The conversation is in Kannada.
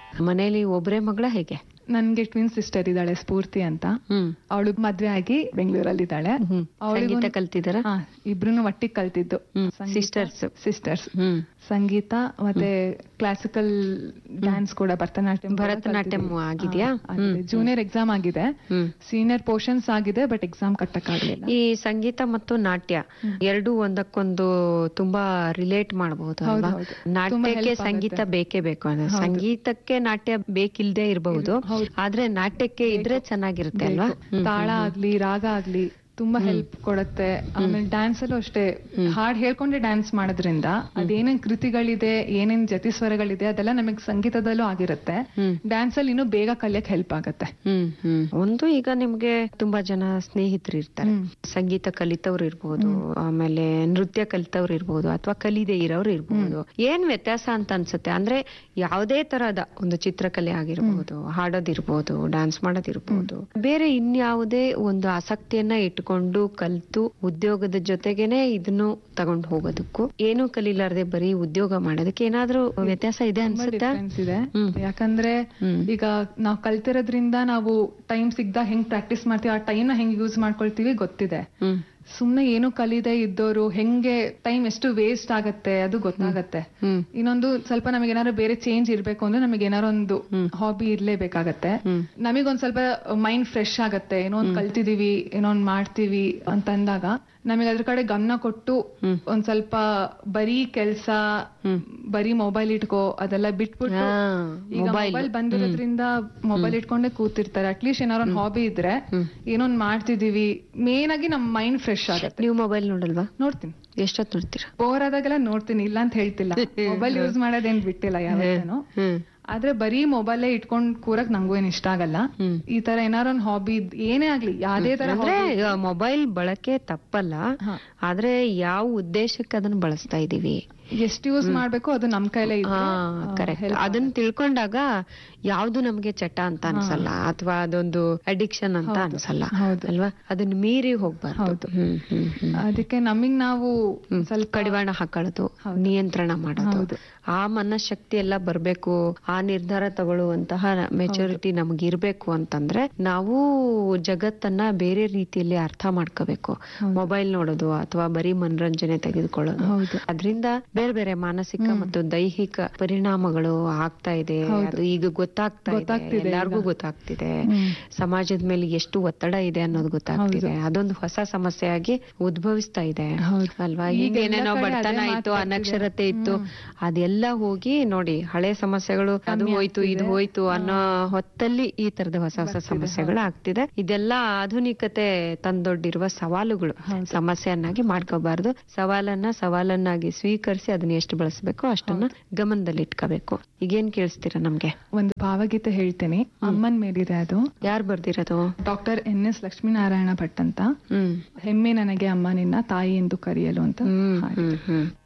ಮನೇಲಿ ಒಬ್ರೇ ಮಗಳ ಹೇಗೆ ನನ್ಗೆ ಟ್ವಿನ್ ಸಿಸ್ಟರ್ ಇದ್ದಾಳೆ ಸ್ಫೂರ್ತಿ ಅಂತ ಹ್ಮ್ ಅವಳು ಮದ್ವೆ ಆಗಿ ಬೆಂಗಳೂರಲ್ಲಿ ಇದ್ದಾಳೆ ಹ್ಮ್. ಸಂಗೀತ ಕಲ್ತಿದಾರ ಇಬ್ರು ಒಟ್ಟಿಗೆ ಕಲ್ತಿದ್ದು ಹ್ಮ್. Sisters. ಸಿಸ್ಟರ್ಸ್ ಹ್ಮ್ ಸಂಗೀತ ಮತ್ತೆ ಕ್ಲಾಸಿಕಲ್ ಡ್ಯಾನ್ಸ್ ಕೂಡ ಭರತನಾಟ್ಯಂ ಕೂಡ ಭರತನಾಟ್ಯಂ ಕಲ್ತಿದ್ದೀವಿ. ಆಗಿದ್ಯಾ? ಹಾ, ಆಗಿದೆ. ಜೂನಿಯರ್ ಎಕ್ಸಾಮ್ ಆಗಿದೆ ಹ್ಮ್ ಸೀನಿಯರ್ ಪೋರ್ಷನ್ಸ್ ಆಗಿದೆ ಬಟ್ ಎಕ್ಸಾಮ್ ಕಟ್ಟಕ್ಕಾಗ್ಲಿಲ್ಲ ಈ ಸಂಗೀತ ಮತ್ತು ನಾಟ್ಯ ಎರಡೂ ಒಂದಕ್ಕೊಂದು ತುಂಬಾ ರಿಲೇಟ್ ಮಾಡಬಹುದು ಹೌದು, ಅಲ್ವಾ ಹೌದು. ನಾಟ್ಯಕ್ಕೆ help ಸಂಗೀತ ಆಗುತ್ತೆ. ಬೇಕೇ ಬೇಕು ಅಂದ್ರೆ ಸಂಗೀತಕ್ಕೆ ನಾಟ್ಯ ಬೇಕಿಲ್ದೇ ಇರಬಹುದು ಆದ್ರೆ ನಾಟ್ಯಕ್ಕೆ ಇದ್ರೆ ಚೆನ್ನಾಗಿರುತ್ತೆ ಅಲ್ವಾ ಬೇಕು. ತಾಳ ಆಗ್ಲಿ ರಾಗ ಆಗ್ಲಿ ತುಂಬಾ ಹೆಲ್ಪ್ ಕೊಡುತ್ತೆ ಆಮೇಲೆ ಡ್ಯಾನ್ಸ್ ಅಲ್ಲೂ ಅಷ್ಟೇ ಹಾಡ್ ಹೇಳ್ಕೊಂಡೆ ಡ್ಯಾನ್ಸ್ ಮಾಡೋದ್ರಿಂದ ಅದೇನೇನ್ ಕೃತಿಗಳಿದೆ ಏನೇನ್ ಜತಿ ಸ್ವರಗಳಿದೆ ಅದೆಲ್ಲ ನಮಗೆ ಸಂಗೀತದಲ್ಲೂ ಆಗಿರುತ್ತೆ ಹ್ಮ್. ಡ್ಯಾನ್ಸ್ ಅಲ್ಲಿ ಇನ್ನೂ ಬೇಗ ಕಲಿಯಕ್ ಹೆಲ್ಪ್ ಆಗುತ್ತೆ ಹ್ಮ್ ಹ್ಮ್ ಒಂದು ಈಗ ನಿಮ್ಗೆ ತುಂಬಾ ಜನ ಸ್ನೇಹಿತರು ಇರ್ತಾರೆ ಹ್ಮ್. ಸಂಗೀತ ಕಲಿತವ್ರು ಇರ್ಬೋದು ಆಮೇಲೆ ನೃತ್ಯ ಕಲಿತವ್ರು ಇರ್ಬೋದು ಅಥವಾ ಕಲಿದೇ ಇರೋರು ಇರ್ಬೋದು ಏನ್ ವ್ಯತ್ಯಾಸ ಅಂತ ಅನ್ಸುತ್ತೆ ಅಂದ್ರೆ ಯಾವುದೇ ತರಹದ ಒಂದು ಚಿತ್ರಕಲೆ ಆಗಿರ್ಬೋದು ಹಾಡೋದಿರ್ಬೋದು ಡ್ಯಾನ್ಸ್ ಮಾಡೋದಿರ್ಬೋದು ಬೇರೆ ಇನ್ಯಾವುದೇ ಒಂದು ಆಸಕ್ತಿಯನ್ನ ಇಟ್ಕೊಂಡು ಕಲ್ತು ಉದ್ಯೋಗದ ಜೊತೆಗೇನೆ ಇದನ್ನು ತಗೊಂಡು ಹೋಗೋದಕ್ಕೂ ಏನು ಕಲೀಲಾರ್ದೆ ಬರೀ ಉದ್ಯೋಗ ಮಾಡೋದಕ್ಕೆ ಏನಾದ್ರೂ ವ್ಯತ್ಯಾಸ ಇದೆ ತುಂಬಾ ಅನ್ಸುತ್ತಾ ಡಿಫ್ರೆನ್ಸ್ ಇದೆ ಹ್ಮ್. ಯಾಕಂದ್ರೆ ಹ್ಮ್. ಈಗ ನಾವು ಕಲ್ತಿರೋದ್ರಿಂದ ನಾವು ಟೈಮ್ ಸಿಗ್ದಾಗ ಹೆಂಗ್ ಪ್ರಾಕ್ಟೀಸ್ ಮಾಡ್ತೀವಿ ಆ ಟೈಮ್ ನ ಹೆಂಗ್ ಯೂಸ್ ಮಾಡ್ಕೊಳ್ತೀವಿ ಗೊತ್ತಿದೆ ಹ್ಮ್ ಸುಮ್ನೆ ಏನು ಕಲಿದೆ ಇದ್ದೋರು ಹೆಂಗೆ ಟೈಮ್ ಎಷ್ಟು ವೇಸ್ಟ್ ಆಗತ್ತೆ ಅದು ಗೊತ್ತಾಗತ್ತೆ ಹ್ಮ್ ಇನ್ನೊಂದು ಸ್ವಲ್ಪ ನಮಗೆ ಏನಾದ್ರು ಬೇರೆ ಚೇಂಜ್ ಇರ್ಬೇಕು ಅಂದ್ರೆ ನಮಗೆ ಏನಾರು ಒಂದು ಹಾಬಿ ಇರ್ಲೇಬೇಕಾಗತ್ತೆ ಹ್ಮ್. ನಮಗೊಂದ್ ಸ್ವಲ್ಪ ಮೈಂಡ್ ಫ್ರೆಶ್ ಆಗತ್ತೆ ಏನೋ ಒಂದ್ ಕಲ್ತಿದೀವಿ ಏನೋ ಒಂದ್ ಮಾಡ್ತೀವಿ ಅಂತ ಅಂದಾಗ ನಮಗೆ ಅದ್ರ ಕಡೆ ಗಮನ ಕೊಟ್ಟು ಒಂದ್ ಸ್ವಲ್ಪ ಬರೀ ಕೆಲ್ಸ ಬರೀ ಮೊಬೈಲ್ ಇಟ್ಕೋ ಅದೆಲ್ಲ ಬಿಟ್ಬಿಟ್ಟು ಹಾ, ಈಗ mobile. ಮೊಬೈಲ್ ಬಂದಿರೋದ್ರಿಂದ ಮೊಬೈಲ್ ಇಟ್ಕೊಂಡೇ ಕೂತಿರ್ತಾರೆ ಅಟ್ಲೀಸ್ಟ್ ಏನಾರು ಒಂದ್ ಹಾಬಿ ಇದ್ರೆ ಏನೋ ಒಂದ್ ಮಾಡ್ತಿದೀವಿ ಮೇನ್ ಆಗಿ ನಮ್ ಮೈಂಡ್ ಫ್ರೆಶ್ ಆಗತ್ತೆ ನೀವು ಮೊಬೈಲ್ ನೋಡಲ್ವಾ ನೋಡ್ತೀನಿ ಎಷ್ಟೊತ್ತು ನೋಡ್ತೀರಾ ಬೋರ್ ಆದಾಗೆಲ್ಲ ನೋಡ್ತೀನಿ ಇಲ್ಲ ಅಂತ ಹೇಳ್ತಿಲ್ಲ ಮೊಬೈಲ್ ಯೂಸ್ ಮಾಡೋದೇನ್ ಬಿಟ್ಟಿಲ್ಲ ಯಾವತ್ತೇನು ಹ್ಮ್ ಆದ್ರೆ ಬರೀ ಮೊಬೈಲ್ ಇಟ್ಕೊಂಡ್ ಕೂರಕ್ ನಂಗೂ ಏನ್ ಇಷ್ಟ ಆಗಲ್ಲ ಹ್ಮ್. ಈ ತರ ಏನಾರ ಒಂದ್ ಹಾಬಿ ಏನೇ ಆಗ್ಲಿ ಯಾವ್ದೇ ತರ ಅಂದ್ರೆ ಮೊಬೈಲ್ ಬಳಕೆ ತಪ್ಪಲ್ಲ ಹಾ. ಆದ್ರೆ ಯಾವ ಉದ್ದೇಶಕ್ಕೆ ಅದನ್ನ ಬಳಸ್ತಾ ಇದೀವಿ ಎಷ್ಟು ಯೂಸ್ ಮಾಡ್ಬೇಕು ಅದು ನಮ್ ಕೈಲೇ ಹಾ ಇದ್ರೆ ಕರೆಕ್ಟ್ ಅದನ್ನ ತಿಳ್ಕೊಂಡಾಗ ಯಾವ್ದು ನಮ್ಗೆ ಚಟ ಅಂತ ಅನ್ಸಲ್ಲ ಅಥವಾ ಅದೊಂದು ಅಡಿಕ್ಷನ್ ಅಂತ ಅನ್ಸಲ್ಲ ಹೌದು. ಅಲ್ವಾ ಅದನ್ನ ಮೀರಿ ಹೋಗ್ಬಾರ್ದು ಹ್ಮ್ ಹ್ಮ್ ಹ್ಮ್ ಅದಕ್ಕೆ ನಮಗ್ ನಾವು ಸ್ವಲ್ಪ ಕಡಿವಾಣ ಹಾಕೊಳ್ಳೋದು ನಿಯಂತ್ರಣ ಮಾಡೋದು ಹೌದು. ಆ ಮನಶಕ್ತಿ ಎಲ್ಲ ಬರ್ಬೇಕು ಆ ನಿರ್ಧಾರ ತಗೊಳ್ಳುವಂತಹ ಮೆಚುರಿಟಿ ನಮ್ಗೆ ಇರ್ಬೇಕು ಅಂತಂದ್ರೆ ನಾವು ಜಗತ್ತನ್ನ ಬೇರೆ ರೀತಿಯಲ್ಲಿ ಅರ್ಥ ಮಾಡ್ಕೋಬೇಕು ಮೊಬೈಲ್ ನೋಡೋದು ಅಥವಾ ಬರೀ ಮನರಂಜನೆ ತೆಗೆದುಕೊಳ್ಳೋದು ಹೌದು. ಅದರಿಂದ ಬೇರೆ ಬೇರೆ ಮಾನಸಿಕ ಮತ್ತು ದೈಹಿಕ ಪರಿಣಾಮಗಳು ಆಗ್ತಾ ಇದೆ ಅದು ಈಗ ಗೊತ್ತಾಗ್ತಾ ಇದೆ ಗೊತ್ತಾಗ್ತಿದೆ ಎಲ್ಲಾರ್ಗೂ ಗೊತ್ತಾಗ್ತಿದೆ ಹ್ಮ್. ಸಮಾಜದ ಮೇಲೆ ಎಷ್ಟು ಒತ್ತಡ ಇದೆ ಅನ್ನೋದು ಗೊತ್ತಾಗ್ತಿದೆ ಅದೊಂದು ಹೊಸ ಸಮಸ್ಯೆಯಾಗಿ ಉದ್ಭವಿಸ್ತಾ ಇದೆ ಹೌದು. ಅಲ್ವಾ ಈಗ ಈಗ ಏನೇನೋ ಎಲ್ಲ ಕಡೆ ಬಡತನ ಅದೇ ಇತ್ತು ಮಾತಾಡ್ತಿದೆ. ಅನಕ್ಷರತೆ ಇತ್ತು ಅದೆಲ್ಲ ಹೋಗಿ ನೋಡಿ ಹಳೆ ಸಮಸ್ಯೆಗಳು ಅದು ಹೋಯ್ತು ಇದು ಹೋಯ್ತು ಅನ್ನೋ ಹೊತ್ತಲ್ಲಿ ಈ ತರದ ಹೊಸ ಹೊಸ ಸಮಸ್ಯೆಗಳು ಆಗ್ತಿದೆ ಇದೆಲ್ಲ ಆಧುನಿಕತೆ ತಂದೊಡ್ಡಿರುವ ಸವಾಲುಗಳು ಸಮಸ್ಯೆಯನ್ನಾಗಿ ಮಾಡ್ಕೋಬಾರ್ದು ಸವಾಲನ್ನ ಸವಾಲನ್ನಾಗಿ ಸ್ವೀಕರಿಸಿ ಅದನ್ನ ಎಷ್ಟು ಬಳಸಬೇಕು ಅಷ್ಟನ್ನ ಗಮನದಲ್ಲಿ ಇಟ್ಕೋಬೇಕು ಈಗೇನ್ ಕೇಳಿಸ್ತೀರಾ ನಮ್ಗೆ ಒಂದು ಭಾವಗೀತೆ ಹೇಳ್ತೀನಿ ಅಮ್ಮನ್ ಮೇಲಿದೆ ಅದು ಯಾರು ಬರ್ದಿರೋದು doctor N S Lakshminarayana Bhat ಅಂತ ಹ್ಮ್ ಹೆಮ್ಮೆ ನನಗೆ ಅಮ್ಮ ನಿನ್ನ ತಾಯಿ ಎಂದು ಕರೆಯಲು ಅಂತ ಹ್ಮ್ ಹಾಡು. ಹ್ಮ್ ಹ್ಮ್